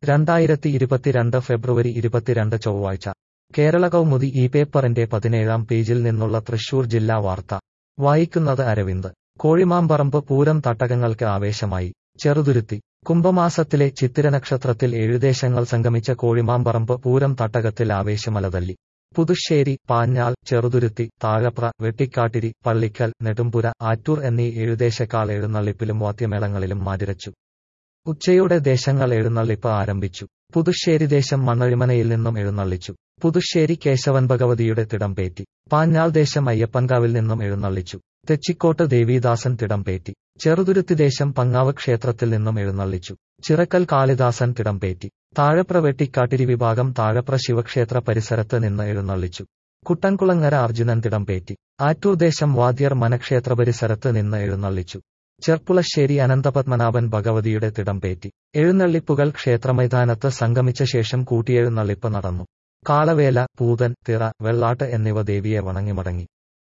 രണ്ടായിരത്തി ഇരുപത്തിരണ്ട് ഫെബ്രുവരി ഇരുപത്തിരണ്ട് ചൊവ്വാഴ്ച കേരള കൗമുദി ഈ പേപ്പറിന്റെ പതിനേഴാം പേജിൽ നിന്നുള്ള തൃശൂർ ജില്ലാ വാർത്ത വായിക്കുന്നത് അരവിന്ദ് കോഴിമാമ്പറമ്പ് പൂരം തട്ടകങ്ങൾക്ക് ആവേശമായി ചെറുതുരുത്തി കുംഭമാസത്തിലെ ചിത്തിര നക്ഷത്രത്തിൽ ഏഴുദേശങ്ങൾ സംഗമിച്ച കോഴിമാമ്പറമ്പ് പൂരം തട്ടകത്തിൽ ആവേശമലതല്ലി പുതുശ്ശേരി പാഞ്ഞാൾ ചെറുതുരുത്തി താഴപ്ര വെട്ടിക്കാട്ടിരി പള്ളിക്കൽ നെടുമ്പുര ആറ്റൂർ എന്നീ ഏഴുദേശക്കാൾ എഴുന്നള്ളിപ്പിലും വാദ്യമേളങ്ങളിലും മാതിരച്ചു ഉച്ചയോടെ ദേശങ്ങൾ എഴുന്നള്ളിപ്പ് ആരംഭിച്ചു പുതുശ്ശേരി ദേശം മണ്ണഴിമനയിൽ നിന്നും എഴുന്നള്ളിച്ചു പുതുശ്ശേരി കേശവൻ ഭഗവതിയുടെ തിടംപേറ്റി പാഞ്ഞാൾ ദേശം അയ്യപ്പൻകാവിൽ നിന്നും എഴുന്നള്ളിച്ചു തെച്ചിക്കോട്ട് ദേവീദാസൻ തിടംപേറ്റി ചെറുതുരുത്തി ദേശം പങ്ങാവ് ക്ഷേത്രത്തിൽ നിന്നും എഴുന്നള്ളിച്ചു ചിറക്കൽ കാളിദാസൻ തിടംപേറ്റി താഴപ്ര വെട്ടിക്കാട്ടിരി വിഭാഗം താഴപ്ര ശിവക്ഷേത്ര പരിസരത്ത് നിന്ന് എഴുന്നള്ളിച്ചു കുട്ടൻകുളങ്ങര അർജുനൻ തിടംപേറ്റി ആറ്റൂർ ദേശം വാദ്യർ മനക്ഷേത്ര പരിസരത്ത് നിന്ന് എഴുന്നള്ളിച്ചു ചെർപ്പുളശ്ശേരി അനന്തപത്മനാഭൻ ഭഗവതിയുടെ തിടംപേറ്റി എഴുന്നള്ളിപ്പുകൾ ക്ഷേത്രമൈതാനത്ത് സംഗമിച്ച ശേഷം കൂട്ടിയെഴുന്നള്ളിപ്പ് നടന്നു കാളവേല പൂതൻ തിറ വെള്ളാട്ട് എന്നിവ ദേവിയെ വണങ്ങിമടങ്ങി